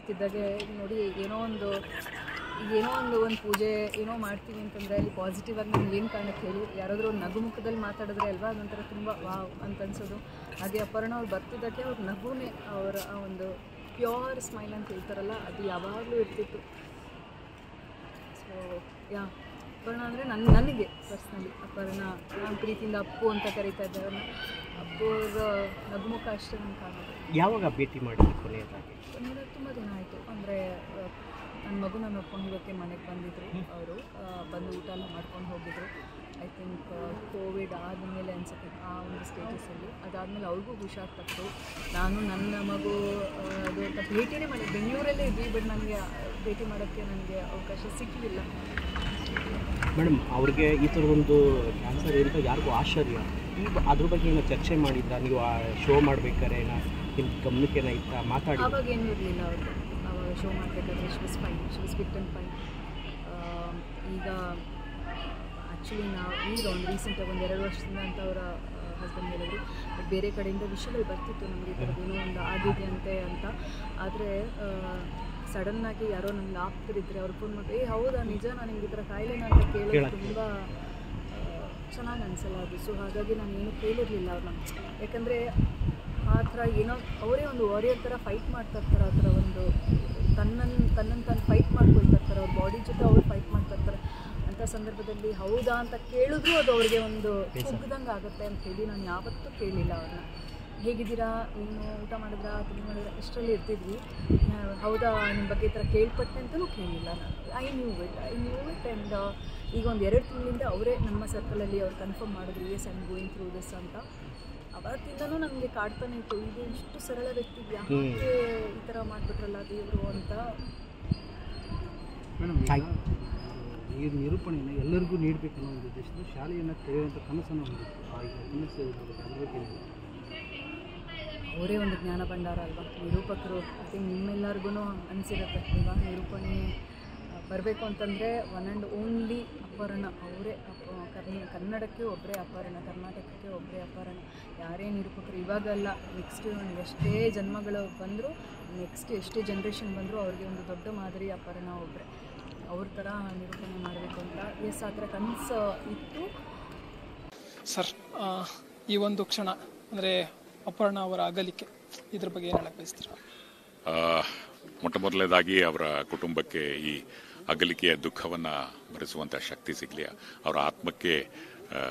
ಬರ್ತಿದ್ದಾಗೆ ನೋಡಿ ಏನೋ ಒಂದು ಈಗ ಏನೋ ಒಂದು ಒಂದು ಪೂಜೆ ಏನೋ ಮಾಡ್ತೀವಿ ಅಂತಂದರೆ ಅಲ್ಲಿ ಪಾಸಿಟಿವ್ ಆಗಿ ನಮ್ಗೆ ಏನು ಕಾರಣಕ್ಕೆ ಹೇಳಿ ಯಾರಾದರೂ ಒಂದು ನಗು ಮುಖದಲ್ಲಿ ಮಾತಾಡಿದ್ರೆ ಅಲ್ವಾ ಅದೊಂಥರ ತುಂಬ ವಾವ್ ಅಂತ ಅನ್ಸೋದು ಹಾಗೆ ಅಪರ್ಣ ಅವ್ರು ಬರ್ತಿದ್ದಕ್ಕೆ ಅವ್ರ ನಗುನೇ ಅವರ ಆ ಒಂದು ಪ್ಯೂರ್ ಸ್ಮೈಲ್ ಅಂತ ಹೇಳ್ತಾರಲ್ಲ ಅದು ಯಾವಾಗಲೂ ಇರ್ತಿತ್ತು ಸೊ ಯಾ ಅಪರ್ಣ ಅಂದರೆ ನನ್ನ ನನಗೆ ಪರ್ಸ್ನಲಿ ಅಪರ್ಣ ನಾನು ಪ್ರೀತಿಯಿಂದ ಅಪ್ಪು ಅಂತ ಕರಿತಾ ಇದ್ದೆ ಅವ್ರನ್ನ ಅಪ್ಪು ಅವ್ರ ನಗುಮುಖ ಅಷ್ಟೇ ನಂಗೆ ಕಾಣೋದು ಯಾವಾಗ ಭೇಟಿ ಮಾಡಿದ್ರಿ ಕೊನೆಯದಾಗಿ ನೋಡೋದು ತುಂಬ ದಿನ ಆಯಿತು ಅಂದರೆ ನನ್ನ ಮಗು ನಾನು ನೋಡ್ಕೊಂಡು ಹೋಗೋಕ್ಕೆ ಮನೆಗೆ ಬಂದಿದ್ದರು ಅವರು ಬಂದು ಊಟ ಎಲ್ಲ ಮಾಡ್ಕೊಂಡು ಹೋಗಿದ್ರು ಐ ಥಿಂಕ್ ಕೋವಿಡ್ ಆದಮೇಲೆ ಅನ್ಸುತ್ತೆ ಆ ಒಂದು ಸ್ಟೇಟಸಲ್ಲಿ ಅದಾದಮೇಲೆ ಅವ್ರಿಗೂ ಹುಷಾರು ತಪ್ಪು ನಾನು ನನ್ನ ಮಗು ಆ, ಅದು ಅಂತ ಭೇಟಿನೇ ಮಾಡಿ ಬೆಂಗಳೂರಲ್ಲೇ ಇದ್ವಿ ಬಟ್ ನನಗೆ ಭೇಟಿ ಮಾಡೋಕ್ಕೆ ನನಗೆ ಅವಕಾಶ ಸಿಕ್ಕಲಿಲ್ಲ ಮೇಡಮ್ ಅವ್ರಿಗೆ ಈ ಥರದೊಂದು ಕ್ಯಾನ್ಸರ್ ಅಂತ ಯಾರಿಗೂ ಆಶ್ಚರ್ಯ ಈ ಬ- ಅದ್ರ ಬಗ್ಗೆ ಏನೋ ಚರ್ಚೆ ಮಾಡಿದ್ರ ನೀವು ಆ ಶೋ ಮಾಡ್ಬೇಕಾದ್ರೆ ಏನೋ ನಿಮ್ಮ ಗಮನಕ್ಕೆ ಏನೋ ಇತ್ತ ಮಾತಾಡಿ ಆವಾಗ ಏನೂ ಇರಲಿಲ್ಲ ಅವ್ರದ್ದು ಆವಾಗ ಶೋ ಮಾಡಬೇಕಾದ್ರೆ she was fine she was fit and fine ಈಗ ಆ್ಯಕ್ಚುಲಿ ನಾವು ಈಗ ಒಂದು ರೀಸೆಂಟಾಗಿ ಒಂದು ಎರಡು ವರ್ಷದಿಂದ ಅಂತ ಅವರ ಹಸ್ಬೆಂಡ್ ಹೇಳಿದ್ರು ಬಟ್ ಬೇರೆ ಕಡೆಯಿಂದ ವಿಷಯಗಳು ಬರ್ತಿತ್ತು ನಮಗೆ ಈ ಥರದ್ದೇನೋ ಒಂದು ಆಗಿದೆಯಂತೆ ಅಂತ ಆದರೆ ಸಡನ್ನಾಗಿ ಯಾರೋ ನಮ್ಗೆ ಆಪ್ತರಿದ್ರೆ ಅವ್ರು ಫೋನ್ ಮಾಡಿ ಏ ಹೌದಾ ನಿಜ ನಾನು ನಿಮ್ಗೆ ಈ ಥರ ಕಾಯಿಲೆನ ಅಂತ ಕೇಳೋದು ಕೇಳಕ್ಕೆ. ತುಂಬ ಚೆನ್ನಾಗಿ ಅನಿಸಲ್ಲ ಅದು ಸೊ ಹಾಗಾಗಿ ನಾನು ಏನೂ ಕೇಳಿರಲಿಲ್ಲ ಅವ್ರನ್ನ ಯಾಕಂದರೆ ಆ ಥರ ಏನೋ ಅವರೇ ಒಂದು ವಾರಿಯರ್ ಥರ ಫೈಟ್ ಮಾಡ್ತಾ ಇರ್ತಾರೆ ಆ ಥರ ಒಂದು ತನ್ನನ್ನು ತನ್ನನ್ನು ತಾನು ಫೈಟ್ ಮಾಡ್ಕೊಳ್ತಾ ಇರ್ತಾರೆ ಅವ್ರ ಬಾಡಿ ಜೊತೆ ಅವ್ರು ಫೈಟ್ ಮಾಡ್ತಾ ಇರ್ತಾರೆ ಅಂಥ ಸಂದರ್ಭದಲ್ಲಿ ಹೌದಾ ಅಂತ ಕೇಳಿದ್ರು ಅದು ಅವ್ರಿಗೆ ಒಂದು ಕುಗ್ದಂಗೆ ಆಗುತ್ತೆ ಅಂತ ಹೇಳಿ ನಾನು ಯಾವತ್ತೂ ಕೇಳಿಲ್ಲ ಅವ್ರನ್ನ ಹೇಗಿದ್ದೀರಾ ಏನು ಊಟ ಮಾಡಿದ್ರಾ ತಿಂಡಿ ಮಾಡಿದ್ರಾ ಇಷ್ಟರಲ್ಲಿ ಇರ್ತಿದ್ವಿ ಆ, ಹೌದಾ ನಿಮ್ಮ ಬಗ್ಗೆ ಈ ಥರ ಕೇಳ್ಪಟ್ಟೆ ಅಂತಲೂ ಕೇಳಿಲ್ಲ ನಾನು I knew it I knew it and ಈಗ ಒಂದು ಎರಡು ತಿಂಗಳಿಂದ ಅವರೇ ನಮ್ಮ ಸರ್ಕಲಲ್ಲಿ ಅವ್ರು ಕನ್ಫರ್ಮ್ ಮಾಡಿದ್ರು yes I going through this ಅಂತ ಅವತ್ತಿಂದನೂ ನನಗೆ ಕಾಡ್ತಾನೆ ಇತ್ತು ಇದು ಇಷ್ಟು ಸರಳ ವ್ಯಕ್ತಿ ಯಾಕೆ ಈ ಥರ ಮಾಡಿಬಿಟ್ರಲ್ಲ ದೇವರು ಅಂತ ಮೇಡಮ್ ಈ ನಿರೂಪಣೆಯನ್ನು ಎಲ್ಲರಿಗೂ ನೀಡಬೇಕನ್ನೋ ಒಂದು ಉದ್ದೇಶದಿಂದ ಶಾಲೆಯನ್ನು ತೆರೆಯುವಂಥ ಕನಸನ್ನು ಹೊಂದಿತ್ತು ಆ ಈಗ ಕನಸು ಅದ್ರ ಬಗ್ಗೆ ಏನು? ಅವರೇ ಒಂದು ಜ್ಞಾನ ಭಂಡಾರ ಅಲ್ವಾ ನಿರೂಪಕರು ಐ ಥಿಂಕ್ ನಿಮ್ಮೆಲ್ಲರಿಗೂ ಅನಿಸಿರುತ್ತೆ ಅಲ್ವಾ ನಿರೂಪಣೆ ಬರಬೇಕು ಅಂತಂದರೆ ಒನ್ ಆ್ಯಂಡ್ ಓನ್ಲಿ ಅಪಹರಣ ಅವರೇ ಅಪ ಕರ್ನ ಕನ್ನಡಕ್ಕೆ ಒಬ್ಬರೇ ಅಪಹರಣ ಕರ್ನಾಟಕಕ್ಕೆ ಒಬ್ಬರೇ ಅಪಹರಣ ಯಾರೇ ನಿರೂಪಕರು ಇವಾಗಲ್ಲ ನೆಕ್ಸ್ಟ್ ಎಷ್ಟೇ ಜನ್ಮಗಳು ಬಂದರೂ ನೆಕ್ಸ್ಟ್ ಎಷ್ಟೇ ಜನ್ರೇಷನ್ ಬಂದರೂ ಅವ್ರಿಗೆ ಒಂದು ದೊಡ್ಡ ಮಾದರಿ ಅಪಹರಣ ಒಬ್ಬರೇ ಅವ್ರ ಥರ ನಿರೂಪಣೆ ಮಾಡಬೇಕು ಅಂತ ಎಸ್ ಆ ಥರ ಕನಸು ಇತ್ತು ಸರ್ ಆ, ಈ ಒಂದು ಕ್ಷಣ ಅಂದರೆ ಅಪರ್ಣ ಅವರ ಅಗಲಿಕೆ ಇದ್ರ ಬಗ್ಗೆ ಏನು ಹೇಳಕ್ ಬಯಸ್ತೀರಾ ಆ, ಮೊಟ್ಟ ಮೊದಲನೇದಾಗಿ ಅವರ ಕುಟುಂಬಕ್ಕೆ ಈ ಅಗಲಿಕೆಯ ದುಃಖವನ್ನು ಭರಿಸುವಂಥ ಶಕ್ತಿ ಸಿಗಲಿ ಅವರ ಆತ್ಮಕ್ಕೆ ಆ,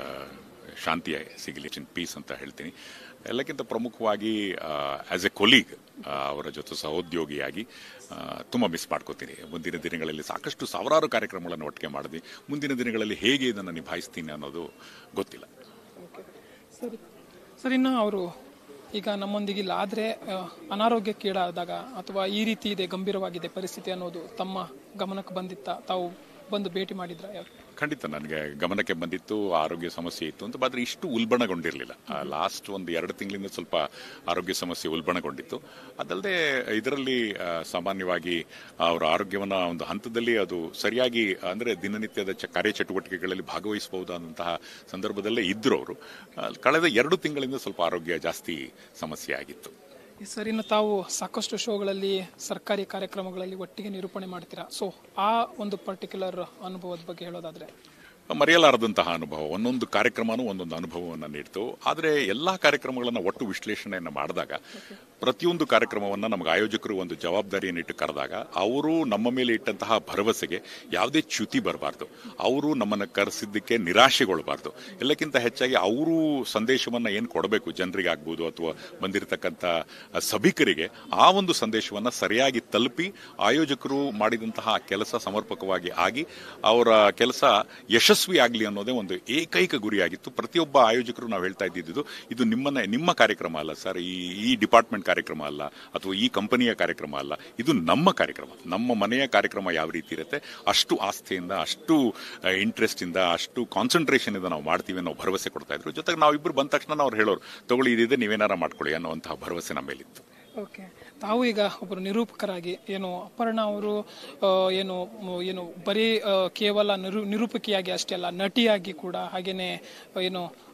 ಶಾಂತಿ ಸಿಗಲಿ ಇನ್ ಪೀಸ್ ಅಂತ ಹೇಳ್ತೀನಿ ಎಲ್ಲಕ್ಕಿಂತ ಪ್ರಮುಖವಾಗಿ ಆಸ್ ಎ ಕೊಲೀಗ್ ಅವರ ಜೊತೆ ಸಹೋದ್ಯೋಗಿಯಾಗಿ ತುಂಬ ಮಿಸ್ ಮಾಡ್ಕೋತೀನಿ ಮುಂದಿನ ದಿನಗಳಲ್ಲಿ ಸಾಕಷ್ಟು ಸಾವಿರಾರು ಕಾರ್ಯಕ್ರಮಗಳನ್ನು ಒಟ್ಟಿಗೆ ಮಾಡಿದ್ವಿ ಮುಂದಿನ ದಿನಗಳಲ್ಲಿ ಹೇಗೆ ಇದನ್ನು ನಿಭಾಯಿಸ್ತೀನಿ ಅನ್ನೋದು ಗೊತ್ತಿಲ್ಲ ಓಕೆ ಸರಿ ಸರ್ ಇನ್ನು ಅವರು ಈಗ ನಮ್ಮೊಂದಿಗೆ ಇಲ್ಲ ಆದರೆ ಅನಾರೋಗ್ಯಕ್ಕೀಡಾದಾಗ ಅಥವಾ ಈ ರೀತಿ ಇದೆ ಗಂಭೀರವಾಗಿದೆ ಪರಿಸ್ಥಿತಿ ಅನ್ನೋದು ತಮ್ಮ ಗಮನಕ್ಕೆ ಬಂದಿತ್ತ ತಾವು ಬಂದು ಭೇಟಿ ಮಾಡಿದ್ರ ಯಾವ ಖಂಡಿತ ನನಗೆ ಗಮನಕ್ಕೆ ಬಂದಿತ್ತು ಆರೋಗ್ಯ ಸಮಸ್ಯೆ ಇತ್ತು ಅಂತ ಆದರೆ ಇಷ್ಟು ಉಲ್ಬಣಗೊಂಡಿರಲಿಲ್ಲ ಲಾಸ್ಟ್ ಒಂದು ಎರಡು ತಿಂಗಳಿಂದ ಸ್ವಲ್ಪ ಆರೋಗ್ಯ ಸಮಸ್ಯೆ ಉಲ್ಬಣಗೊಂಡಿತ್ತು ಅದಲ್ಲದೆ ಇದರಲ್ಲಿ ಆ, ಸಾಮಾನ್ಯವಾಗಿ ಅವರ ಆರೋಗ್ಯವನ್ನ ಒಂದು ಹಂತದಲ್ಲಿ ಅದು ಸರಿಯಾಗಿ ಅಂದರೆ ದಿನನಿತ್ಯದ ಚ ಕಾರ್ಯಚಟುವಟಿಕೆಗಳಲ್ಲಿ ಭಾಗವಹಿಸಬಹುದಾದಂತಹ ಸಂದರ್ಭದಲ್ಲೇ ಇದ್ರು ಅವರು ಆ, ಕಳೆದ ಎರಡು ತಿಂಗಳಿಂದ ಸ್ವಲ್ಪ ಆರೋಗ್ಯ ಜಾಸ್ತಿ ಸಮಸ್ಯೆ ಆಗಿತ್ತು ಸರ್ ಇನ್ನು ತಾವು ಸಾಕಷ್ಟು ಶೋಗಳಲ್ಲಿ ಸರ್ಕಾರಿ ಕಾರ್ಯಕ್ರಮಗಳಲ್ಲಿ ಒಟ್ಟಿಗೆ ನಿರೂಪಣೆ ಮಾಡ್ತೀರಾ ಸೊ ಆ ಒಂದು ಪರ್ಟಿಕ್ಯುಲರ್ ಅನುಭವದ ಬಗ್ಗೆ ಹೇಳೋದಾದ್ರೆ ಮರೆಯಲಾರದಂತಹ ಅನುಭವ ಒಂದೊಂದು ಕಾರ್ಯಕ್ರಮನೂ ಒಂದೊಂದು ಅನುಭವವನ್ನು ನೀಡ್ತು ಆದರೆ ಎಲ್ಲಾ ಕಾರ್ಯಕ್ರಮಗಳನ್ನು ಒಟ್ಟು ವಿಶ್ಲೇಷಣೆಯನ್ನು ಮಾಡಿದಾಗ ಪ್ರತಿಯೊಂದು ಕಾರ್ಯಕ್ರಮವನ್ನು ನಮಗೆ ಆಯೋಜಕರು ಒಂದು ಜವಾಬ್ದಾರಿಯನ್ನು ಇಟ್ಟು ಕರೆದಾಗ ಅವರು ನಮ್ಮ ಮೇಲೆ ಇಟ್ಟಂತಹ ಭರವಸೆಗೆ ಯಾವುದೇ ಚ್ಯುತಿ ಬರಬಾರ್ದು ಅವರು ನಮ್ಮನ್ನು ಕರೆಸಿದ್ದಕ್ಕೆ ನಿರಾಶೆಗೊಳ್ಳಬಾರ್ದು ಎಲ್ಲಕ್ಕಿಂತ ಹೆಚ್ಚಾಗಿ ಅವರು ಸಂದೇಶವನ್ನು ಏನು ಕೊಡಬೇಕು ಜನರಿಗಾಗ್ಬೋದು ಅಥವಾ ಬಂದಿರತಕ್ಕಂಥ ಸಭಿಕರಿಗೆ ಆ ಒಂದು ಸಂದೇಶವನ್ನು ಸರಿಯಾಗಿ ತಲುಪಿ ಆಯೋಜಕರು ಮಾಡಿದಂತಹ ಕೆಲಸ ಸಮರ್ಪಕವಾಗಿ ಆಗಿ ಅವರ ಕೆಲಸ ಯಶಸ್ವಿ ಆಗಲಿ ಅನ್ನೋದೇ ಒಂದು ಏಕೈಕ ಗುರಿಯಾಗಿತ್ತು ಪ್ರತಿಯೊಬ್ಬ ಆಯೋಜಕರು ನಾವು ಹೇಳ್ತಾ ಇದ್ದಿದ್ದು ಇದು ನಿಮ್ಮನ್ನ ನಿಮ್ಮ ಕಾರ್ಯಕ್ರಮ ಅಲ್ಲ ಸರ್ ಈ ಈ ಡಿಪಾರ್ಟ್ಮೆಂಟ್ ಕಾರ್ಯಕ್ರಮ ಅಲ್ಲ ಅಥವಾ ಈ ಕಂಪನಿಯ ಕಾರ್ಯಕ್ರಮ ಅಲ್ಲ ಇದು ನಮ್ಮ ಕಾರ್ಯಕ್ರಮ ನಮ್ಮ ಮನೆಯ ಕಾರ್ಯಕ್ರಮ ಯಾವ ರೀತಿ ಇರುತ್ತೆ ಅಷ್ಟು ಆಸ್ಥೆಯಿಂದ ಅಷ್ಟು ಇಂಟ್ರೆಸ್ಟ್ ಇಂದ ಅಷ್ಟು ಕಾನ್ಸಂಟ್ರೇಷನ್ ಇಂದ ನಾವು ಮಾಡ್ತೀವಿ ಅನ್ನೋ ಭರವಸೆ ಕೊಡ್ತಾ ಇದ್ರು ಜೊತೆಗೆ ನಾವಿಬ್ರು ಬಂದ ತಕ್ಷಣ ಅವ್ರು ಹೇಳೋರು ತಗೊಳ್ಳಿ ಇದಿದೆ ನೀವೇನಾರ ಮಾಡ್ಕೊಳ್ಳಿ ಅನ್ನುವಂತಹ ಭರವಸೆ ನಮ್ಮ ಮೇಲಿತ್ತು ಓಕೆ ತಾವು ಈಗ ಒಬ್ಬರು ನಿರೂಪಕರಾಗಿ ಏನು ಅಪರ್ಣ ಅವರು ಆ, ಏನು ಮ್, ಏನು ಬರೀ ಆ, ಕೇವಲ ನಿರು ನಿರೂಪಕಿಯಾಗಿ ಅಷ್ಟೇ ಅಲ್ಲ ನಟಿಯಾಗಿ ಕೂಡ ಹಾಗೇನೆ ಏನು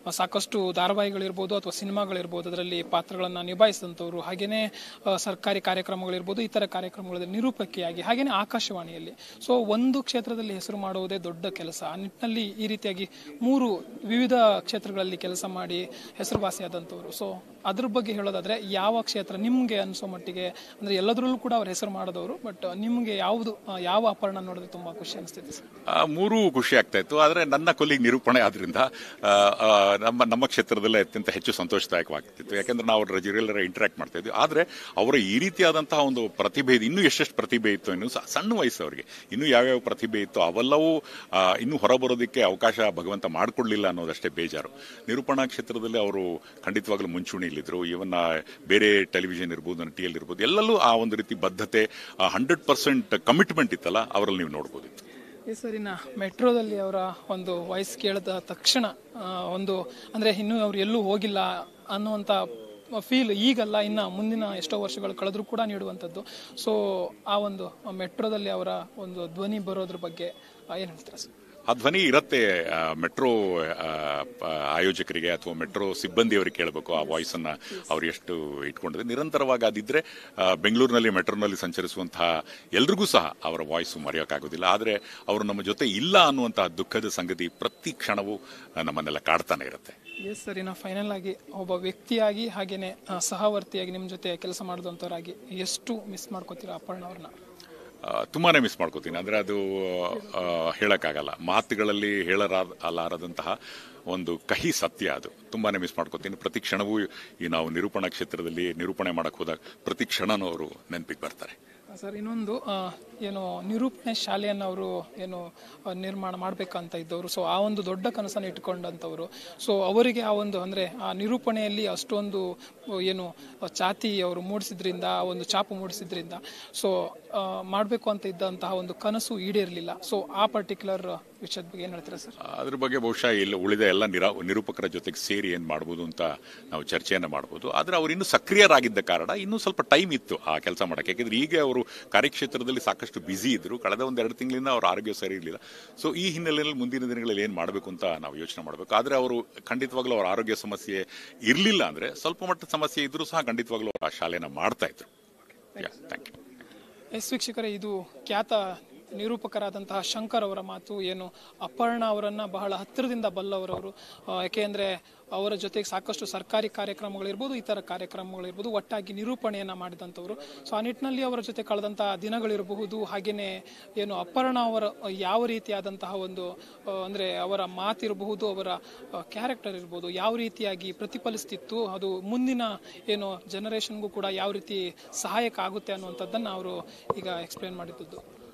ಸಾಕಷ್ಟು ಧಾರಾವಾಹಿಗಳಿರ್ಬೋದು ಅಥವಾ ಸಿನಿಮಾಗಳಿರ್ಬೋದು ಅದರಲ್ಲಿ ಪಾತ್ರಗಳನ್ನು ನಿಭಾಯಿಸಿದಂಥವ್ರು ಹಾಗೆಯೇ ಆ, ಸರ್ಕಾರಿ ಕಾರ್ಯಕ್ರಮಗಳಿರ್ಬೋದು ಇತರ ಕಾರ್ಯಕ್ರಮಗಳಲ್ಲಿ ನಿರೂಪಕಿಯಾಗಿ ಹಾಗೆಯೇ ಆಕಾಶವಾಣಿಯಲ್ಲಿ ಸೊ ಒಂದು ಕ್ಷೇತ್ರದಲ್ಲಿ ಹೆಸರು ಮಾಡುವುದೇ ದೊಡ್ಡ ಕೆಲಸ ಆ ನಿಟ್ಟಿನಲ್ಲಿ ಈ ರೀತಿಯಾಗಿ ಮೂರು ವಿವಿಧ ಕ್ಷೇತ್ರಗಳಲ್ಲಿ ಕೆಲಸ ಮಾಡಿ ಹೆಸರುವಾಸಿಯಾದಂಥವ್ರು ಸೊ ಅದ್ರ ಬಗ್ಗೆ ಹೇಳೋದಾದ್ರೆ ಯಾವ ಕ್ಷೇತ್ರ ನಿಮಗೆ ಅನಿಸೋ ಮಟ್ಟಿಗೆ ಅಂದ್ರೆ ಎಲ್ಲದರಲ್ಲೂ ಕೂಡ ಅವ್ರ ಹೆಸರು ಮಾಡಿದವರು ಬಟ್ ನಿಮಗೆ ಯಾವುದು ಆ, ಯಾವ ಅಪರ್ಣ ನೋಡಿದ್ರೆ ತುಂಬಾ ಖುಷಿ ಅನಿಸ್ತಿದೆ ಸರ್ ಆ, ಮೂರೂ ಖುಷಿ ಆಗ್ತಾ ಇತ್ತು ಆದರೆ ನನ್ನ ಕೊಲ್ಲಿಗೆ ನಿರೂಪಣೆ ಆದ್ರಿಂದ ಆ, ಆ, ನಮ್ಮ ನಮ್ಮ ಕ್ಷೇತ್ರದಲ್ಲೇ ಅತ್ಯಂತ ಹೆಚ್ಚು ಸಂತೋಷದಾಯಕವಾಗ್ತಿತ್ತು ಯಾಕಂದ್ರೆ ನಾವು ಅವ್ರ ರೆಗ್ಯುಲರ್ ಇಂಟರಾಕ್ಟ್ ಮಾಡ್ತಾ ಇದ್ವಿ ಆದರೆ ಅವರ ಈ ರೀತಿಯಾದಂತಹ ಒಂದು ಪ್ರತಿಭೆ ಇದೆ ಇನ್ನೂ ಎಷ್ಟೆಷ್ಟು ಪ್ರತಿಭೆ ಇತ್ತು ಇನ್ನು ಸ- ಸಣ್ಣ ವಯಸ್ಸು ಅವರಿಗೆ ಇನ್ನೂ ಯಾವ್ಯಾವ ಪ್ರತಿಭೆ ಇತ್ತು ಅವೆಲ್ಲವೂ ಆ, ಇನ್ನೂ ಹೊರಬರೋದಕ್ಕೆ ಅವಕಾಶ ಭಗವಂತ ಮಾಡಿಕೊಡ್ಲಿಲ್ಲ ಅನ್ನೋದಷ್ಟೇ ಬೇಜಾರು ನಿರೂಪಣಾ ಕ್ಷೇತ್ರದಲ್ಲಿ ಅವರು ಖಂಡಿತವಾಗ್ಲೂ ಮುಂಚೂಣಿಯಲ್ಲಿದ್ದರು ಇವನ್ನ ಬೇರೆ ಟೆಲಿವಿಷನ್ ಇರ್ಬೋದು ಟಿ ಎಲ್ ಇರ್ಬೋದು ಎಲ್ಲಲ್ಲೂ ಆ ಒಂದು ರೀತಿ ಬದ್ಧತೆ ಹಂಡ್ರೆಡ್ ಪರ್ಸೆಂಟ್ ಕಮಿಟ್ಮೆಂಟ್ ಇತ್ತಲ್ಲ ಅವರಲ್ಲಿ ನೀವು ನೋಡ್ಬೋದಿತ್ತು ಈ ಸರಿನ ಮೆಟ್ರೋದಲ್ಲಿ ಅವರ ಒಂದು ವಾಯ್ಸ್ ಕೇಳಿದ ತಕ್ಷಣ ಆ, ಒಂದು ಅಂದ್ರೆ ಇನ್ನೂ ಅವ್ರು ಎಲ್ಲೂ ಹೋಗಿಲ್ಲ ಅನ್ನುವಂಥ ಫೀಲ್ ಈಗಲ್ಲ ಇನ್ನ ಮುಂದಿನ ಎಷ್ಟೋ ವರ್ಷಗಳು ಕಳೆದ್ರೂ ಕೂಡ ನೀಡುವಂಥದ್ದು ಸೊ ಆ ಒಂದು ಮೆಟ್ರೋದಲ್ಲಿ ಅವರ ಒಂದು ಧ್ವನಿ ಬರೋದ್ರ ಬಗ್ಗೆ ಏನು ಹೇಳ್ತಾರೆ ಸರ್ ಆ ಧ್ವನಿ ಇರತ್ತೆ ಆ, ಮೆಟ್ರೋ ಆ, ಪ- ಆಯೋಜಕರಿಗೆ ಅಥವಾ ಮೆಟ್ರೋ ಸಿಬ್ಬಂದಿಯವರಿಗೆ ಕೇಳಬೇಕು ಆ ವಾಯ್ಸ್ ಅನ್ನ ಅವ್ರು ಎಷ್ಟು ಇಟ್ಕೊಂಡಿದ್ರೆ ನಿರಂತರವಾಗಿ ಅದಿದ್ರೆ ಆ, ಬೆಂಗಳೂರಿನಲ್ಲಿ ಮೆಟ್ರೋನಲ್ಲಿ ಸಂಚರಿಸುವಂತಹ ಎಲ್ರಿಗೂ ಸಹ ಅವರ ವಾಯ್ಸ್ ಮರೆಯೋಕ್ಕಾಗೋದಿಲ್ಲ ಆದರೆ ಅವರು ನಮ್ಮ ಜೊತೆ ಇಲ್ಲ ಅನ್ನುವಂತಹ ದುಃಖದ ಸಂಗತಿ ಪ್ರತಿ ಕ್ಷಣವೂ ಆ, ನಮ್ಮನ್ನೆಲ್ಲ ಕಾಡ್ತಾನೆ ಇರುತ್ತೆ ಎಸ್ ಸರಿ ನಾ ಫೈನಲ್ ಆಗಿ ಒಬ್ಬ ವ್ಯಕ್ತಿಯಾಗಿ ಹಾಗೇನೆ ಆ, ಸಹವರ್ತಿಯಾಗಿ ನಿಮ್ಮ ಜೊತೆ ಕೆಲಸ ಮಾಡಿದಂಥವ್ರಾಗಿ ಎಷ್ಟು ಮಿಸ್ ಮಾಡ್ಕೋತೀರಾ ಅಪರ್ಣ ಅವ್ರನ್ನ ಆ, ತುಂಬಾನೇ ಮಿಸ್ ಮಾಡ್ಕೋತೀನಿ ಅಂದ್ರೆ ಅದು ಆ, ಹೇಳಕ್ಕಾಗಲ್ಲ ಮಾತುಗಳಲ್ಲಿ ಹೇಳಲಾರದಂತಹ ಒಂದು ಕಹಿ ಸತ್ಯ ಅದು ತುಂಬಾನೇ ಮಿಸ್ ಮಾಡ್ಕೋತೀನಿ ಪ್ರತಿ ಕ್ಷಣವೂ ಈ ನಾವು ನಿರೂಪಣಾ ಕ್ಷೇತ್ರದಲ್ಲಿ ನಿರೂಪಣೆ ಮಾಡಕ್ ಹೋದಾಗ ಪ್ರತಿ ಕ್ಷಣನೂ ಅವರು ನೆನಪಿಗೆ ಬರ್ತಾರೆ ಸರ್ ಇನ್ನೊಂದು ಆ, ಏನು ನಿರೂಪಣೆ ಶಾಲೆಯನ್ನು ಅವರು ಏನು ಆ, ನಿರ್ಮಾಣ ಮಾಡಬೇಕಂತ ಇದ್ದವರು ಸೊ ಆ ಒಂದು ದೊಡ್ಡ ಕನಸನ್ನು ಇಟ್ಕೊಂಡಂಥವ್ರು ಸೊ ಅವರಿಗೆ ಆ ಒಂದು ಅಂದರೆ ಆ ನಿರೂಪಣೆಯಲ್ಲಿ ಅಷ್ಟೊಂದು ಆ, ಏನು ಆ, ಚಾತಿ ಅವರು ಮೂಡಿಸಿದ್ರಿಂದ ಆ ಒಂದು ಚಾಪು ಮೂಡಿಸಿದ್ರಿಂದ ಸೊ ಮಾಡಬೇಕು ಅಂತ ಇದ್ದಂತಹ ಒಂದು ಕನಸು ಈಡೇರಲಿಲ್ಲ ಸೊ ಆ ಪರ್ಟಿಕ್ಯುಲರ್ ವಿಷಯದ ಬಗ್ಗೆ ಏನು ಹೇಳ್ತೀರಾ ಸರ್ ಅದ್ರ ಬಗ್ಗೆ ಬಹುಶಃ ಇಲ್ಲಿ ಉಳಿದ ಎಲ್ಲ ನಿರಾ ನಿರೂಪಕರ ಜೊತೆಗೆ ಸೇರಿ ಏನ್ ಮಾಡ್ಬೋದು ಅಂತ ನಾವು ಚರ್ಚೆಯನ್ನ ಮಾಡ್ಬೋದು ಆದ್ರೆ ಅವ್ರು ಇನ್ನೂ ಸಕ್ರಿಯರಾಗಿದ್ದ ಕಾರಣ ಇನ್ನೂ ಸ್ವಲ್ಪ ಟೈಮ್ ಇತ್ತು ಆ ಕೆಲಸ ಮಾಡಕ್ಕೆ ಯಾಕಂದ್ರೆ ಈಗ ಅವರು ಕಾರ್ಯಕ್ಷೇತ್ರದಲ್ಲಿ ಸಾಕಷ್ಟು ಬ್ಯುಸಿ ಇದ್ರು ಕಳೆದ ಒಂದ್ ಎರಡು ತಿಂಗಳಿಂದ ಅವ್ರ ಆರೋಗ್ಯ ಸರಿ ಇರಲಿಲ್ಲ ಸೊ ಈ ಹಿನ್ನೆಲೆಯಲ್ಲಿ ಮುಂದಿನ ದಿನಗಳಲ್ಲಿ ಏನ್ ಮಾಡಬೇಕು ಅಂತ ನಾವು ಯೋಚನೆ ಮಾಡಬೇಕು ಆದ್ರೆ ಅವರು ಖಂಡಿತವಾಗ್ಲೂ ಅವರ ಆರೋಗ್ಯ ಸಮಸ್ಯೆ ಇರಲಿಲ್ಲ ಅಂದ್ರೆ ಸ್ವಲ್ಪ ಮಟ್ಟದ ಸಮಸ್ಯೆ ಇದ್ರೂ ಸಹ ಖಂಡಿತವಾಗ್ಲೂ ಅವ್ರು ಆ ಶಾಲೆನ ಮಾಡ್ತಾ ಇದ್ರು ಥ್ಯಾಂಕ್ ಯು ಎಸ್ ವೀಕ್ಷಕರೇ ಇದು ಖ್ಯಾತ ನಿರೂಪಕರಾದಂತಹ ಶಂಕರ್ ಅವರ ಮಾತು ಏನು ಅಪರ್ಣ ಅವರನ್ನ ಬಹಳ ಹತ್ತಿರದಿಂದ ಬಲ್ಲವರವರು ಆ, ಯಾಕೆಂದ್ರೆ ಅವರ ಜೊತೆಗೆ ಸಾಕಷ್ಟು ಸರ್ಕಾರಿ ಕಾರ್ಯಕ್ರಮಗಳಿರ್ಬೋದು ಇತರ ಕಾರ್ಯಕ್ರಮಗಳಿರ್ಬೋದು ಒಟ್ಟಾಗಿ ನಿರೂಪಣೆಯನ್ನ ಮಾಡಿದಂಥವ್ರು ಸೊ ಆ ನಿಟ್ಟಿನಲ್ಲಿ ಅವರ ಜೊತೆ ಕಳೆದಂತಹ ದಿನಗಳಿರಬಹುದು ಹಾಗೇನೆ ಏನು ಅಪರ್ಣ ಅವರ ಯಾವ ರೀತಿಯಾದಂತಹ ಒಂದು ಆ, ಅಂದ್ರೆ ಅವರ ಮಾತಿರಬಹುದು ಅವರ ಕ್ಯಾರೆಕ್ಟರ್ ಇರ್ಬೋದು ಯಾವ ರೀತಿಯಾಗಿ ಪ್ರತಿಫಲಿಸ್ತಿತ್ತು ಅದು ಮುಂದಿನ ಏನು ಜನರೇಷನ್ಗೂ ಕೂಡ ಯಾವ ರೀತಿ ಸಹಾಯಕ ಆಗುತ್ತೆ ಅನ್ನುವಂಥದ್ದನ್ನು ಅವರು ಈಗ ಎಕ್ಸ್ಪ್ಲೇನ್ ಮಾಡಿದ್ದು